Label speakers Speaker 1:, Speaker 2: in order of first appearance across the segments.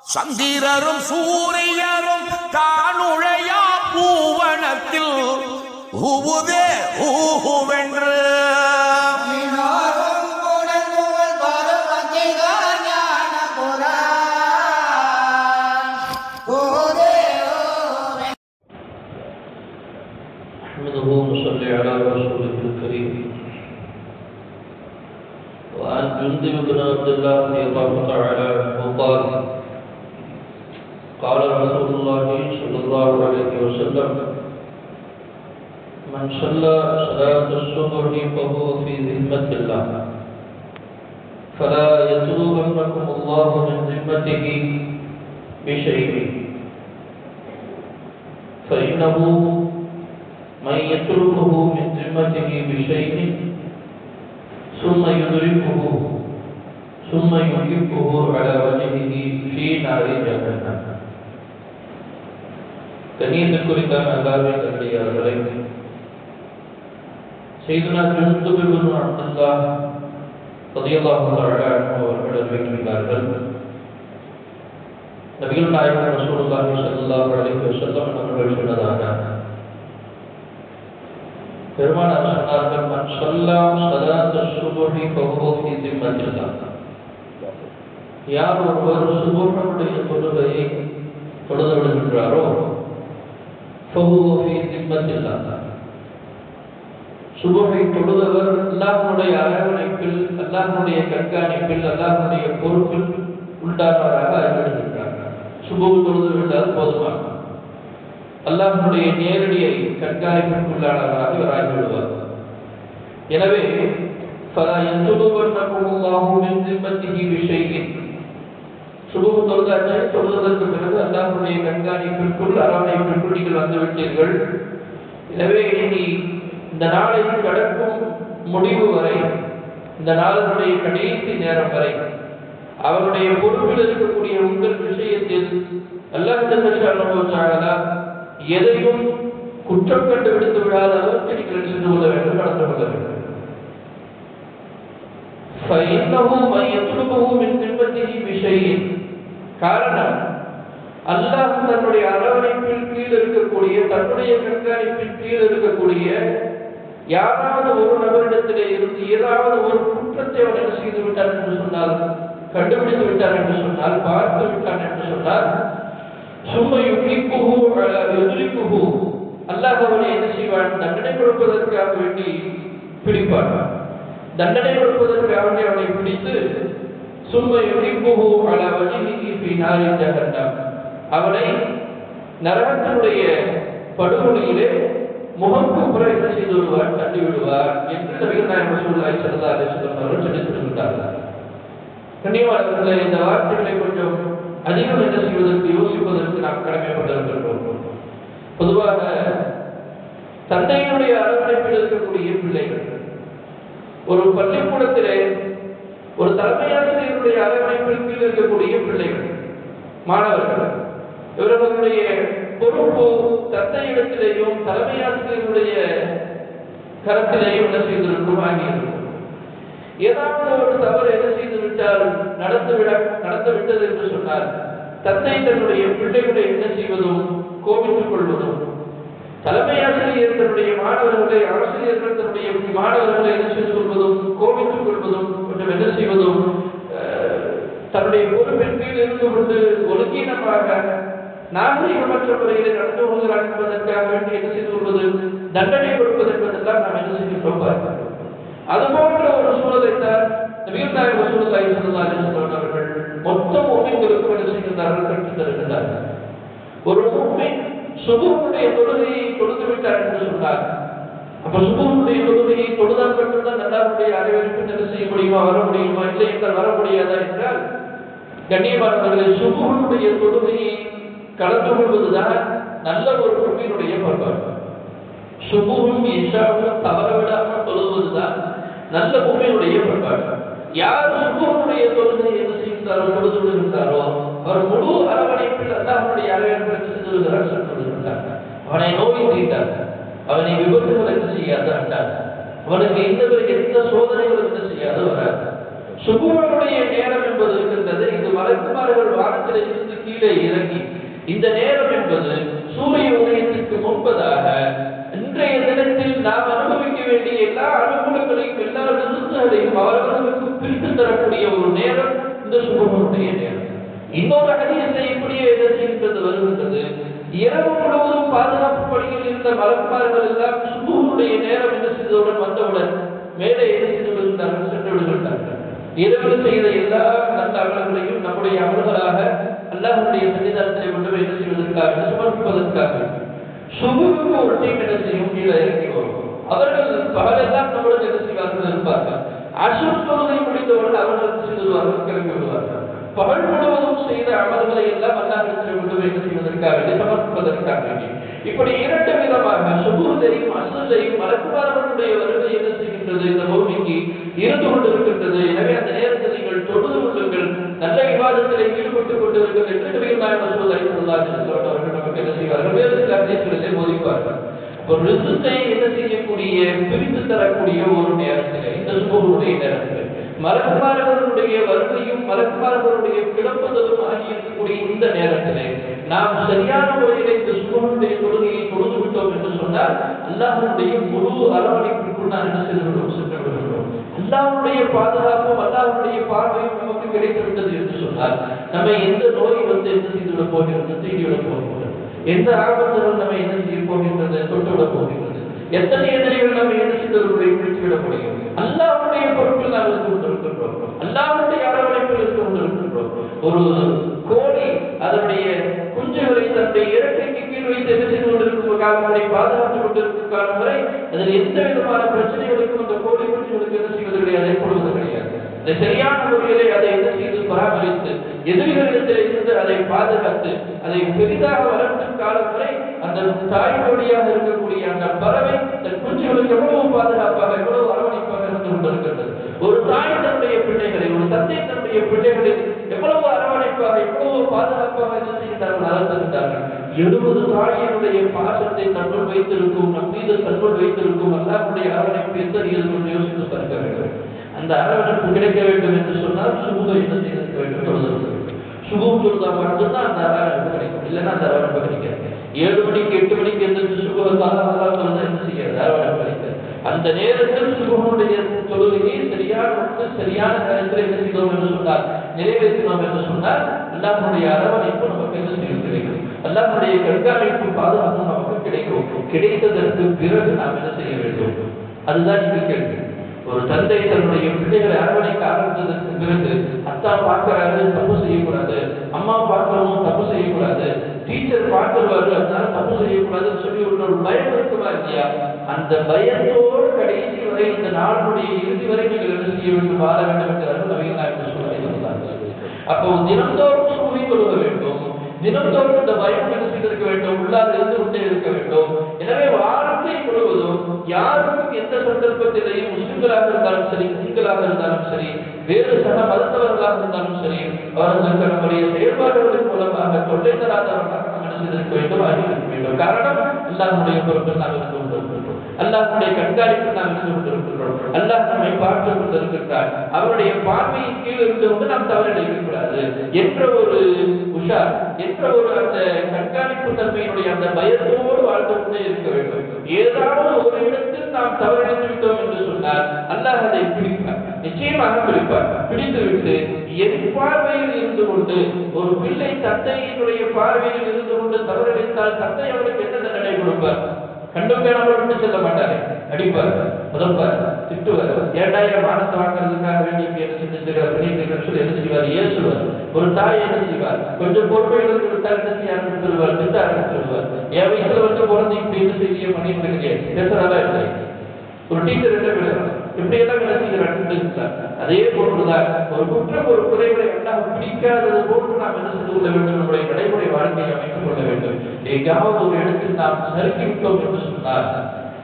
Speaker 1: சந்திரரும் சூரியரும் தானுழையா பூவனத்தில் ஊவுதே ஊஹுவென்று
Speaker 2: மினோரும் புகழ் பருவத்திகார் ஞான புரான் ஓதே ஓவே
Speaker 3: نحمده ونصلي على رسوله الكريم وعن جندب بن عبد الله رضي الله تعالى عنه قال قال رسول الله صلى الله عليه وسلم من صلى صلاة الصبح فهو في ذمة الله فلا يتلوبنكم الله من ذمته بشيء فإنه من يتركه من ذمته بشيء ثم يدركه ثم يحبه على وجهه في نار جهنم கண்ணியத்திற்குரித்தான அல்லாவே நல்லடியார்களே செய்துனா ஜுந்துபின் அப்துல்லா ரலியல்லாஹு தஆலா அன்ஹு அவர்கள் அறிவிக்கின்றார்கள் நபிகள் நாயகம் ரசூலுல்லாஹி ஸல்லல்லாஹு அலைஹி வஸல்லம் அவர்கள் சொன்னதாக பெருமானார் சொன்னார்கள் மன் சொல்லா சலாத்த சுபஹி ஃபஹுவ ஃபீ திம்மத்தில்லாஹ் யார் ஒருவர் சுபஹனுடைய தொழுகையை தொழுது விடுகின்றாரோ ஃபஹுவ ஃபீ திம்மத்தில்லாஹ் சுபஹை தொழுதவர் அல்லாஹ்வுடைய அரவணைப்பில் அல்லாஹ்வுடைய கண்காணிப்பில் அல்லாஹ்வுடைய பொறுப்பில் உண்டானவராக அறிவிடுகின்றார் சுபஹு தொழுது விட்டால் போதுமானது அல்லாஹ்வுடைய நேரடியை கண்காணிப்பிற்குள்ளானவராக இவர் ஆகிவிடுவார் எனவே فلا يطلبنكم الله من ذمته بشيء சுபு தொழுதாச்சு தொழுதற்கு பிறகு அல்லாஹ்வுடைய கண்காணிப்பிற்குள் அரவணைப்பிற்குள் நீங்கள் வந்து விட்டீர்கள் எனவே இனி இந்த நாளை கடக்கும் முடிவு வரை இந்த நாளினுடைய கடைசி நேரம் வரை அவருடைய பொறுப்பில் இருக்கக்கூடிய உங்கள் விஷயத்தில் அல்லாஹ் ஜல்லஷானு எதையும் குற்றம் கண்டு விடுத்து விடாத அளவுக்கு நீங்கள் சென்று கொள்ள வேண்டும் நடந்து கொள்ள வேண்டும் فإنه من يطلبه من ذمته بشيء காரணம் அல்லாஹ் தன்னுடைய அரவணைப்பின் கீழ் இருக்கக்கூடிய தன்னுடைய கண்காணிப்பின் கீழ் இருக்கக்கூடிய யாராவது ஒரு நபரிடத்திலே இருந்து ஏதாவது ஒரு குற்றத்தை அவன் என்ன செய்து விட்டான் என்று சொன்னால் கண்டுபிடித்து விட்டான் என்று சொன்னால் பார்த்து விட்டான் என்று சொன்னால் சும்மா யுகிப்புகு எதிரிப்புகு அல்லாஹ் அவனை என்ன செய்வான் தண்டனை கொடுப்பதற்காக வேண்டி பிடிப்பான் தண்டனை கொடுப்பதற்காக வேண்டி அவனை பிடித்து சும்மா யுகிப்புகு அல வஜிஹிஹி ஃபீ நாரி ஜஹன்னம் அவனை நரகத்தினுடைய படுகொலையிலே முகக்கு புற என்ன செய்து விடுவார் தள்ளி விடுவார் என்று நபிகள் நாயகம் ரசூலுல்லாஹி ஸல்லல்லாஹு அலைஹி வஸல்லம் அவர்கள் சொல்லித் தருகிறார்கள் கண்ணியமானவர்களே இந்த வார்த்தைகளை கொஞ்சம் அதிகம் என்ன செய்வதற்கு யோசிப்பதற்கு நாம் கடமைப்பட்டிருக்கின்றோம் பொதுவாக தந்தையினுடைய அரவணைப்பில் இருக்கக்கூடிய பிள்ளைகள் ஒரு பள்ளிக்கூடத்திலே ஒரு தலைமையாசிரியருடைய அரவணைப்பில் கீழ் இருக்கக்கூடிய பிள்ளைகள் மாணவர்கள் இவர்களுடைய பொறுப்பு தந்தையிடத்திலேயும் தலைமையாசிரியருடைய கரத்திலேயும் என்ன செய்திருக்கும் வாங்கியிருக்கும் ஏதாவது ஒரு தவறு என்ன செய்து விட்டால் நடந்துவிட நடந்து விட்டது என்று சொன்னால் தந்தை தன்னுடைய பிள்ளைகளை என்ன செய்வதும் கோபித்துக் கொள்வதும் தலைமை ஆசிரியர் தன்னுடைய மாணவர்களை ஆசிரியர்கள் தன்னுடைய மாணவர்களை என்ன செய்து கொள்வதும் கோபித்துக் கொள்வதும் கொஞ்சம் என்ன செய்வதும் அஹ், தன்னுடைய பொறுப்பின் கீழ் இருந்து கொண்டு ஒழுங்கீனமாக நாகரிகமற்ற முறையில் நடந்து கொள்கிறார் என்பதற்காக வேண்டி என்ன செய்து கொள்வது தண்டனை கொடுப்பது என்பதெல்லாம் நாம் என்ன செய்கின்றோம் பார்க்கிறோம் அதுபோன்ற ஒரு சூழலைத்தான் நபிகள் நாயகம் ரசூலுல்லாஹி ஸல்லல்லாஹு அலைஹி வஸல்லம் அவர்கள் மொத்த மூமின்களுக்கும் என்ன செய்கின்றார்கள் கற்றுத் தருகின்றார்கள் ஒரு மூமின் சுபுடைய தொழுகையை தொழுது விட்டார் என்று சொன்னார் அப்ப சுபுடைய தொழுகையை தொழுதால் மட்டும்தான் நல்லாருடைய அனைவருக்கும் என்ன செய்ய முடியுமா வர முடியுமா இல்லை என்றால் வர முடியாதா என்றால் கண்ணியமானவர்களை சுபுடைய தொழுகையை கலந்து கொள்வதுதான் நல்ல ஒரு மூமினுடைய பண்பாடு சுபுவும் இஷாவும் தவற விடாமல் தொழுவதுதான் நல்ல பூமியுடைய பண்பாடு யார் சுபுவனுடைய தொழுகை என்ன செய்கின்றாரோ தொழுது விடுகின்றாரோ அவர் முழு அரவணைப்பில் அல்லாஹனுடைய அரவணைப்பில் என்ன செய்து விடுகிறார் சென்று விடுகின்றார் அவனை நோய் தீட்டார் அவனை விபத்துகள் என்ன செய்யாத அண்டார் அவனுக்கு எந்த ஒரு- எந்த சோதனைகளும் என்ன செய்யாத வராது சுகுமனுடைய நேரம் என்பது இருக்கின்றது இது மலக்குமார்கள் வானத்தில் இருந்து கீழே இறங்கி இந்த நேரம் என்பது சூரிய உதயத்திற்கு முன்பதாக இன்றைய தினத்தில் நாம் அனுபவிக்க வேண்டிய எல்லா அனுகூலங்களையும் எல்லா விருந்துகளையும் அவர்களுக்கு பிரித்து தரக்கூடிய ஒரு நேரம் இந்த சுகுமனுடைய நேரம் இன்னொரு ஹதீஸை இப்படியே என்ன செய்கின்றது வருகின்றது இரவு முழுவதும் பாதுகாப்பு பணியில் இருந்த மலக்குமார்கள் எல்லாம் சுபுடைய நேரம் என்ன செய்தவுடன் வந்தவுடன் மேலே என்ன செய்து விடுகின்றார்கள் சென்று விடுகின்றார்கள் இரவில் செய்த எல்லா நல்ல அமல்களையும் நம்முடைய அமல்களாக அல்லாஹ்வுடைய சன்னிதானத்தை கொண்டு போய் என்ன செய்வதற்காக சமர்ப்பிப்பதற்காக சுபுவுக்கு ஒரு டீம் என்ன செய்யும் கீழே இறங்கி வரும் அவர்கள் பகலெல்லாம் நம்மளுடன் என்ன செய்வார்கள் இருப்பார்கள் அசுர் தொழுகை முடிந்தவுடன் அவர்கள் என்ன செய்து விடுவார்கள் கிளம்பி விடுவார்கள் பகல் முழுவதும் செய்த அமல்களை எல்லாம் அல்லாஹிடத்தில் கொண்டு போய் என்ன செய்வதற்காக வேண்டி சமர்ப்பிப்பதற்காக வேண்டி இப்படி இரண்டு விதமாக சுபூதையும் அசுதையும் மலக்குமாரவனுடைய வருகை என்ன செய்கின்றது இந்த பூமிக்கு இருந்து கொண்டிருக்கின்றது எனவே அந்த நேரத்தில் நீங்கள் தொழுது கொள்ளுங்கள் நல்ல விவாதத்தில் ஈடுபட்டுக் கொண்டிருங்கள் என்று நபிகள் நாயகம் ரசூலுல்லாஹி ஸல்லல்லாஹு அலைஹி வஸல்லம் அவர்கள் நமக்கு என்ன செய்வார்கள் வேறு சில ஹதீஸ்களிலே போதிப்பார்கள் அப்போ ரிசுக்கை என்ன செய்யக்கூடிய பிரித்து தரக்கூடிய ஒரு நேரத்தில் இந்த சுபூருடைய நேரத்தில் மலக்குமாரர்களுடைய வருகையும் மலக்குமாரர்களுடைய கிளம்புதலும் ஆகிய இருக்கக்கூடிய இந்த நேரத்திலே நாம் சரியான முறையில் இந்த சுபனுடைய தொழுகையை தொழுது விட்டோம் என்று சொன்னால் அல்லாஹனுடைய முழு அரவணைப்பிற்குள் நான் என்ன செய்து விடுவோம் சென்று விடுகிறோம் அல்லாஹ்வுடைய பாதுகாப்பும் அல்லாஹ்வுடைய பார்வையும் நமக்கு கிடைத்து விட்டது என்று சொன்னால் நம்ம எந்த நோய் வந்து என்ன செய்து விட போகிறது தீண்டிவிட போகிறது எந்த ஆபத்துகள் நம்ம என்ன செய்ய போகின்றது தொட்டுவிட போகின்றது எத்தனை எதிரிகள் நம்ம என்ன செய்தவர்களை பிடித்து விட முடியும் அல்லாஹ்வுடைய பொறுப்பில் நாம் இருந்து கொண்டிருக்கின்றோம் அல்லாஹ்வுடைய அரவணைப்பில் இருந்து கொண்டிருக்கின்றோம் ஒரு கோழி அதனுடைய குஞ்சுகளை தன்னுடைய இறக்கைக்கு கீழ் வைத்து என்ன செய்து கொண்டிருக்கும் காலம் வரை பாதுகாத்துக் கொண்டிருக்கும் காலம் வரை அதில் எந்த விதமான பிரச்சனைகளுக்கும் அந்த கோழி குஞ்சுகளுக்கு என்ன செய்வது கிடையாது ஏற்படுவது கிடையாது அதை சரியான முறையிலே அதை என்ன செய்து பராமரித்து எதிரிகளிடத்தில் இருந்து அதை பாதுகாத்து அதை பெரிதாக வளர்க்கும் காலம் வரை அந்த தாய் கோழியாக இருக்கக்கூடிய அந்த பறவை தன் குஞ்சுகளுக்கு எவ்வளவு பாதுகாப்பாக எவ்வளவு அரவணைப்பாக இருந்து கொண்டிருக்கின்றது ஒரு தாய் தன்னுடைய பிள்ளைகளை ஒரு தந்தை தன்னுடைய பிள்ளைகளை எவ்வளவு அரவணைப்பாக எவ்வளவு பாதுகாப்பாக என்ன செய்கின்றார்கள் வளர்த்திருந்தார்கள் எழுபது தாயினுடைய பாசத்தை தன்னுள் வைத்திருக்கும் நம் மீது தன்னுள் வைத்திருக்கும் அல்லாஹ்வுடைய அரவணைப்பு எந்த நீங்கள் யோசித்து பார்க்க வேண்டும் அந்த அரவணைப்பு கிடைக்க வேண்டும் என்று சொன்னால் சுபுகை என்ன செய்திருக்க வேண்டும் தொழுது சுபம் தொழுதா மட்டும்தான் அந்த அரவணைப்பு கிடைக்கும் இல்லைன்னா அந்த அரவணைப்பு கிடைக்காது ஏழு மணிக்கு எட்டு மணிக்கு எந்திரிச்சு சுபகத்தாக அதெல்லாம் தொழுதா என்ன செய்யாது அரவணைப்பு கிடைக்காது அந்த நேரத்தில் சுபமுடைய தொழுகையை சரியான முறையில் சரியான நேரத்தில் என்ன செய்தோம் என்று சொன்னால் நிறைவேற்றினோம் என்று சொன்னால் அல்லாஹ்வுடைய அரவணைப்பு நமக்கு என்ன செய்யும் கிடைக்கும் அல்லாஹ்வுடைய கண்காணிப்பு பாதுகாப்பு நமக்கு கிடைக்கும் கிடைத்ததற்கு பிறகு நாம் என்ன செய்ய வேண்டும் அதுதான் இங்கு கேள்வி ஒரு தந்தை தன்னுடைய பிள்ளைகளை அரவணைக்க ஆரம்பித்ததற்கு பிறகு அத்தா பார்க்கிறாரு தப்பு செய்யக்கூடாது அம்மா பார்க்கிறவங்க தப்பு செய்யக்கூடாது டீச்சர் பார்த்துருவாரு அதனால தப்பு செய்யக்கூடாதுன்னு சொல்லி ஒரு ஒரு பயம் இருக்குமா இல்லையா அந்த பயத்தோடு கடைசி வரை இந்த நாளுடைய இறுதி வரை நீங்கள் என்ன செய்ய வேண்டும் வாழ வேண்டும் என்கிறார்கள் நவீன நாயகர் சொல்லுவாங்க அப்போ தினந்தோறும் சுமை கொள்க வேண்டும் தினந்தோறும் இந்த பயம் என்ன செய்திருக்க வேண்டும் உள்ளாக இருந்து கொண்டே இருக்க வேண்டும் எனவே வாழ்க்கை முழுவதும் யாருக்கும் எந்த சந்தர்ப்பத்திலேயும் முஸ்லிம்களாக இருந்தாலும் சரி முஸ்லிம்களாக இருந்தாலும் சரி வேறு சக மதத்தவர்களாக இருந்தாலும் சரி அவர்களுக்கு நம்முடைய செயல்பாடுகளின் மூலமாக தொல்லை தராதவர்களாக நாம் என்ன செய்திருக்க வேண்டும் அறிவிக்க வேண்டும் காரணம் அல்லாஹ்வுடைய பொருட்கள் நாம் இருந்து கொண்டிருக்கின்றோம் அல்லாஹ்வுடைய கண்காணிப்பு நாம் இருந்து கொண்டிருக்கின்றோம் அல்லாஹ் நம்மை பார்த்து கொண்டிருக்கின்றார் அவருடைய பார்வையின் கீழ் இருந்து கொண்டு நாம் தவறிழைக்க கூடாது என்ற ஒரு உஷார் என்ற ஒரு அந்த கண்காணிப்பு தன்மையினுடைய அந்த பயத்தோடு வாழ்ந்து கொண்டே இருக்க வேண்டும் ஏதாவது ஒரு இடத்தில் நாம் தவறிழைத்து விட்டோம் என்று சொன்னால் அல்லாஹ் அதை பிடிப்பார் நிச்சயமாக பிடிப்பார் பிடித்து விட்டு என் பார்வையில் இருந்து கொண்டு ஒரு பிள்ளை தந்தையினுடைய பார்வையில் இருந்து கொண்டு தவறிழைத்தால் தந்தை அவருக்கு என்ன தண்டனை கொடுப்பார் கண்டும் பேணாமல் விட்டு செல்ல மாட்டாரு அடிப்பார் முதல்பார் திட்டுவார் ஏண்டாயிரம் மானத்தை வாங்குறதுக்காக வேண்டி இப்படி என்ன செஞ்சிருக்கிற பண்ணிட்டு சொல்லி என்ன செய்வார் ஏசுவார் ஒரு தாய் என்ன செய்வார் கொஞ்சம் பொறுப்பை இழந்து விட்டால் என்ன செய்ய ஆரம்பிச்சிருவார் திட்ட ஆரம்பிச்சிருவார் என் வயசுல வந்து குழந்தை இப்படி என்ன செய்தியை பண்ணிட்டு இருக்கிறேன் பேசுறதா இல்லை ஒரு டீச்சர் என்ன விடுறாங்க இப்படி எல்லாம் என்ன செய்கிறாங்க அதே போன்றுதான் ஒரு குற்றம் ஒரு குறைகளை எல்லாம் பிடிக்காதது போன்று நாம் என்ன செய்து கொள்ள வேண்டும் நம்முடைய நடைமுறை வாழ்க்கையை அமைத்துக் கொள்ள வேண்டும் எங்காவது ஒரு இடத்தில் நாம் சறுக்கி விட்டோம் என்று சொன்னால்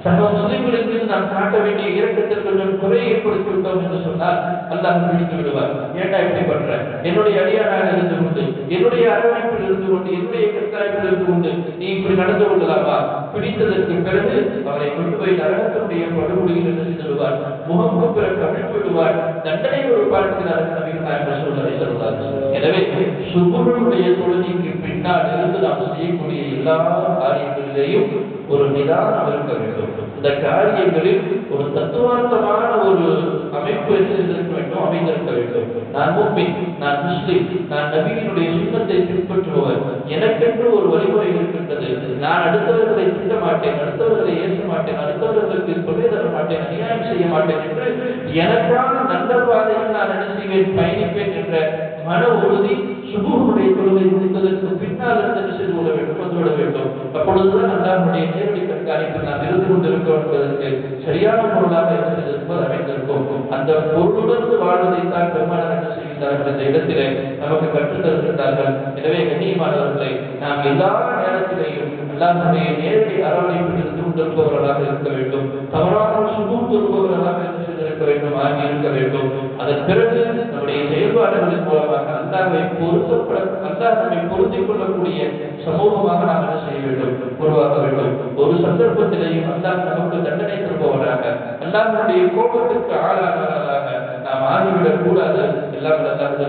Speaker 3: சக முஸ்லிம்களின் மீது நாம் காட்ட வேண்டிய இரக்கத்தில் கொஞ்சம் குறை ஏற்படுத்தி விட்டோம் என்று சொன்னால் அல்லாஹ் பிடித்து விடுவார் ஏன்டா இப்படி பண்ற என்னுடைய அடியானாக இருந்து கொண்டு என்னுடைய அரவணைப்பில் இருந்து கொண்டு என்னுடைய கண்காணிப்பில் இருந்து கொண்டு நீ இப்படி நடந்து கொள்ளலாமா பிடித்ததற்கு பிறகு அவரை கொண்டு போய் நரகத்தினுடைய படுகொலியில் என்ன செய்து விடுவார் முகமுக பிற கவிழ்த்து விடுவார் தண்டனை ஒரு பாடத்தினார் நபிகள் நாயகம் சொல்வதை சொல்வார் எனவே சுகுருடைய தொழுகைக்கு பின்னால் இருந்து நாம் செய்யக்கூடிய எல்லா காரியங்களிலேயும் ஒரு நிதானம் இருக்க வேண்டும் இந்த காரியங்களில் ஒரு தத்துவார்த்தமான ஒரு அமைப்பு இருக்க வேண்டும் அமைந்திருக்க வேண்டும் நான் முக்மின் நான் முஸ்லிம் நான் நபியினுடைய சுண்ணத்தை பின்பற்றுபவர் எனக்கென்று ஒரு வழிமுறை இருக்கின்றது நான் அடுத்தவர்களை திட்ட மாட்டேன் அடுத்தவர்களை ஏற்க மாட்டேன் அடுத்தவர்களுக்கு தொலை தர மாட்டேன் அநியாயம் செய்ய மாட்டேன் என்று எனக்கான நல்ல பாதையில் நான் என்ன செய்வேன் பயணிப்பேன் என்ற மன உறுதி சுபூருடைய தொழுகை முடித்ததற்கு பின்னால் இருந்து என்ன செய்து கொள்ள வேண்டும் வந்துவிட வேண்டும் அப்பொழுதுதான் அல்லாஹ்வுடைய நேரடி கண்காணிப்பில் நாம் இருந்து கொண்டிருக்கிறோம் என்பதற்கு சரியான பொருளாக என்ன செய்திருப்பது அமைந்திருக்கும் அந்த பொருளுணர்ந்து வாழ்வதைத்தான் பெருமானார் என்ன செய்கின்றார்கள் இந்த இடத்திலே நமக்கு கற்றுத் தருகின்றார்கள் எனவே கண்ணியமானவர்களை நாம் எல்லா நேரத்திலேயும் அல்லாஹ்வுடைய நேரடி அரவணைப்பில் இருந்து கொண்டிருப்பவர்களாக இருக்க வேண்டும் தவறான சுபூர் தருபவர்களாக என்ன செய்திருக்க வேண்டும் ஆகி இருக்க வேண்டும் அதன் பிறகு நம்முடைய செயல்பாடுகளின் மூலமாக அல்லாஹ்வை பொருத்தப்பட அல்லாஹ் நம்மை பொருந்திக் கொள்ளக்கூடிய சமூகமாக நாம் என்ன செய்ய வேண்டும் உருவாக்க வேண்டும் ஒரு சந்தர்ப்பத்திலேயும் அல்லாஹ் நமக்கு தண்டனை தருபவராக அல்லாஹ்வுடைய கோபத்திற்கு ஆளானவர்களாக நாம் ஆகிவிடக் கூடாது எல்லாம் அல்லாஹ்